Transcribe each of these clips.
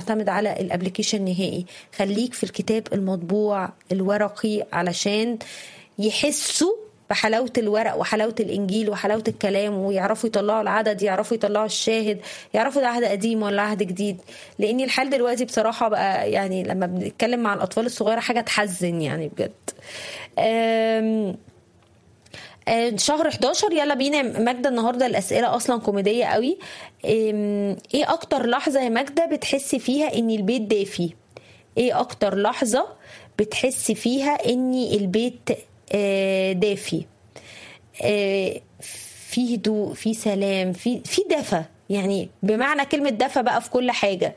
تعتمد على الابلكيشن نهائي خليك في الكتاب المطبوع الورقي علشان يحسوا بحلاوة الورق وحلاوة الإنجيل وحلاوة الكلام ويعرفوا يطلعوا العدد يعرفوا يطلعوا الشاهد يعرفوا ده عهد قديم ولا عهد جديد لأن الحال دلوقتي بصراحة بقى يعني لما بنتكلم مع الأطفال الصغيرة حاجة تحزن يعني بجد أم شهر 11 يلا بينا ماجدة النهاردة الأسئلة أصلا كوميدية قوي ايه أكتر لحظة يا ماجدة بتحسي فيها إن البيت دافي ايه أكتر لحظة بتحسي فيها إن البيت دافي في هدوء في سلام في في دفى يعني بمعنى كلمة دفى بقى في كل حاجة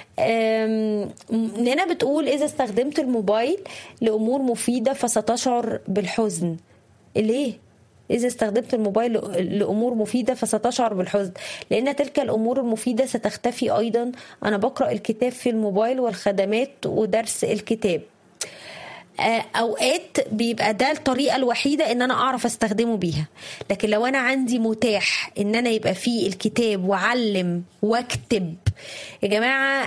نانا بتقول إذا استخدمت الموبايل لأمور مفيدة فستشعر بالحزن ليه؟ إذا استخدمت الموبايل لأمور مفيدة فستشعر بالحزن لأن تلك الأمور المفيدة ستختفي أيضا أنا بقرأ الكتاب في الموبايل والخدمات ودرس الكتاب اوقات بيبقى ده الطريقه الوحيده ان انا اعرف استخدمه بيها لكن لو انا عندي متاح ان انا يبقى فيه الكتاب واعلم واكتب يا جماعه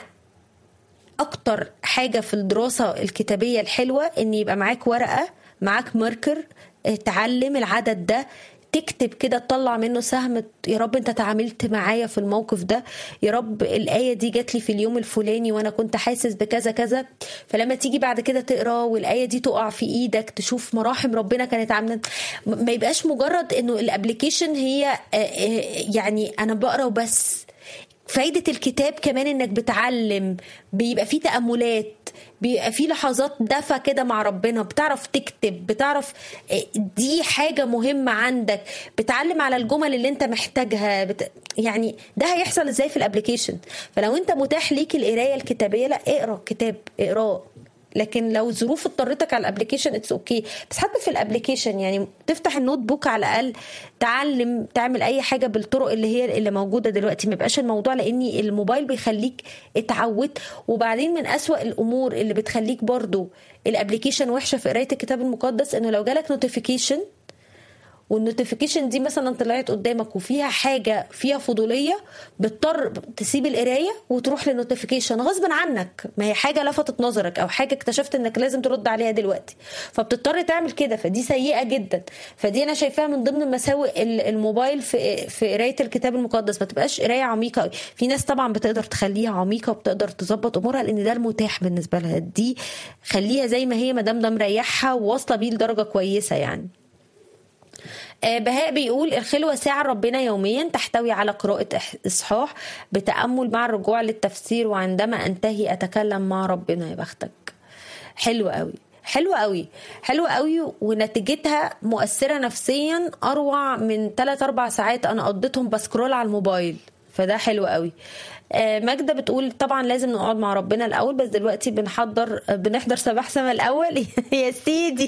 اكتر حاجه في الدراسه الكتابيه الحلوه ان يبقى معاك ورقه معاك ماركر تعلم العدد ده تكتب كده تطلع منه سهم يا رب انت تعاملت معايا في الموقف ده يا رب الآية دي جات لي في اليوم الفلاني وانا كنت حاسس بكذا كذا فلما تيجي بعد كده تقرا والآية دي تقع في ايدك تشوف مراحم ربنا كانت عاملة ما يبقاش مجرد انه الابلكيشن هي يعني انا بقرا وبس فايدة الكتاب كمان انك بتعلم بيبقى فيه تأملات بيبقى فيه لحظات دفى كده مع ربنا بتعرف تكتب بتعرف دي حاجة مهمة عندك بتعلم على الجمل اللي انت محتاجها بت... يعني ده هيحصل ازاي في الابليكيشن فلو انت متاح ليك القراية الكتابية لا اقرا كتاب اقراه لكن لو ظروف اضطرتك على الابلكيشن اتس اوكي okay. بس حتى في الابلكيشن يعني تفتح النوت بوك على الاقل تعلم تعمل اي حاجه بالطرق اللي هي اللي موجوده دلوقتي ما يبقاش الموضوع لان الموبايل بيخليك اتعودت وبعدين من أسوأ الامور اللي بتخليك برضو الابلكيشن وحشه في قرايه الكتاب المقدس انه لو جالك نوتيفيكيشن والنوتيفيكيشن دي مثلا طلعت قدامك وفيها حاجه فيها فضوليه بتضطر تسيب القرايه وتروح للنوتيفيكيشن غصب عنك ما هي حاجه لفتت نظرك او حاجه اكتشفت انك لازم ترد عليها دلوقتي فبتضطر تعمل كده فدي سيئه جدا فدي انا شايفاها من ضمن مساوئ الموبايل في في قرايه الكتاب المقدس ما تبقاش قرايه عميقه قوي في ناس طبعا بتقدر تخليها عميقه وبتقدر تظبط امورها لان ده المتاح بالنسبه لها دي خليها زي ما هي ما دام ده مريحها وواصله بيه لدرجه كويسه يعني بهاء بيقول الخلوة ساعة ربنا يوميا تحتوي على قراءة إصحاح بتأمل مع الرجوع للتفسير وعندما أنتهي أتكلم مع ربنا يا بختك حلو قوي حلوة قوي حلوة قوي ونتيجتها مؤثرة نفسيا أروع من 3 4 ساعات أنا قضيتهم بسكرول على الموبايل فده حلو قوي ماجدة بتقول طبعا لازم نقعد مع ربنا الأول بس دلوقتي بنحضر بنحضر سباح سما الأول يا سيدي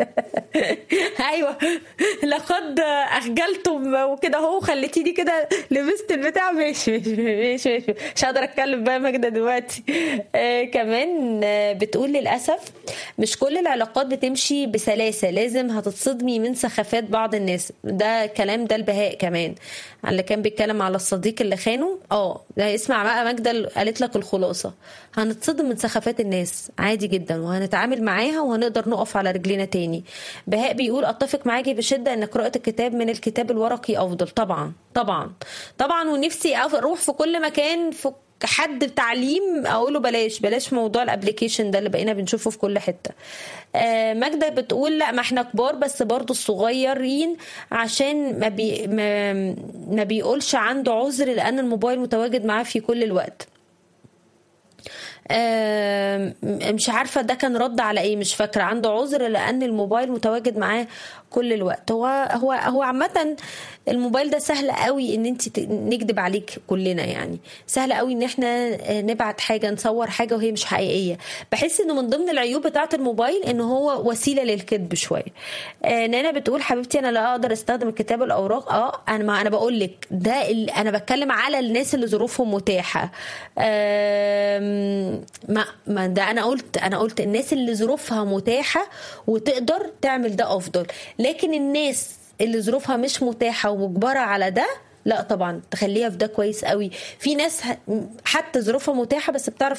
أيوة لقد أخجلتم وكده هو خليتيني كده لبست البتاع ماشي ماشي ماشي ماشي مش هقدر أتكلم بقى ماجدة دلوقتي آه كمان بتقول للأسف مش كل العلاقات بتمشي بسلاسة لازم هتتصدمي من سخافات بعض الناس ده كلام ده البهاء كمان اللي كان بيتكلم على الصديق اللي خانه اه ده اسمع بقى ماجدة قالت لك الخلاصة هنتصدم من سخافات الناس عادي جدا وهنتعامل معاها وهنقدر نقف على رجلينا تاني بهاء بيقول اتفق معاكي بشدة ان قراءة الكتاب من الكتاب الورقي افضل طبعا طبعا طبعا ونفسي اروح في كل مكان في حد تعليم اقوله بلاش بلاش موضوع الابلكيشن ده اللي بقينا بنشوفه في كل حته آه ماجده بتقول لا ما احنا كبار بس برضو الصغيرين عشان ما, بي ما, ما بيقولش عنده عذر لان الموبايل متواجد معاه في كل الوقت آه مش عارفة ده كان رد على ايه مش فاكرة عنده عذر لان الموبايل متواجد معاه كل الوقت هو هو هو عامة الموبايل ده سهل قوي ان انت نكذب عليك كلنا يعني سهل قوي ان احنا نبعت حاجة نصور حاجة وهي مش حقيقية بحس انه من ضمن العيوب بتاعة الموبايل ان هو وسيلة للكذب شوية آه نانا بتقول حبيبتي انا لا اقدر استخدم الكتاب الاوراق اه انا ما انا بقول لك ده انا بتكلم على الناس اللي ظروفهم متاحة آه ما ما ده انا قلت انا قلت الناس اللي ظروفها متاحة وتقدر تعمل ده افضل لكن الناس اللي ظروفها مش متاحه ومجبره على ده لا طبعا تخليها في ده كويس قوي في ناس حتى ظروفها متاحه بس بتعرف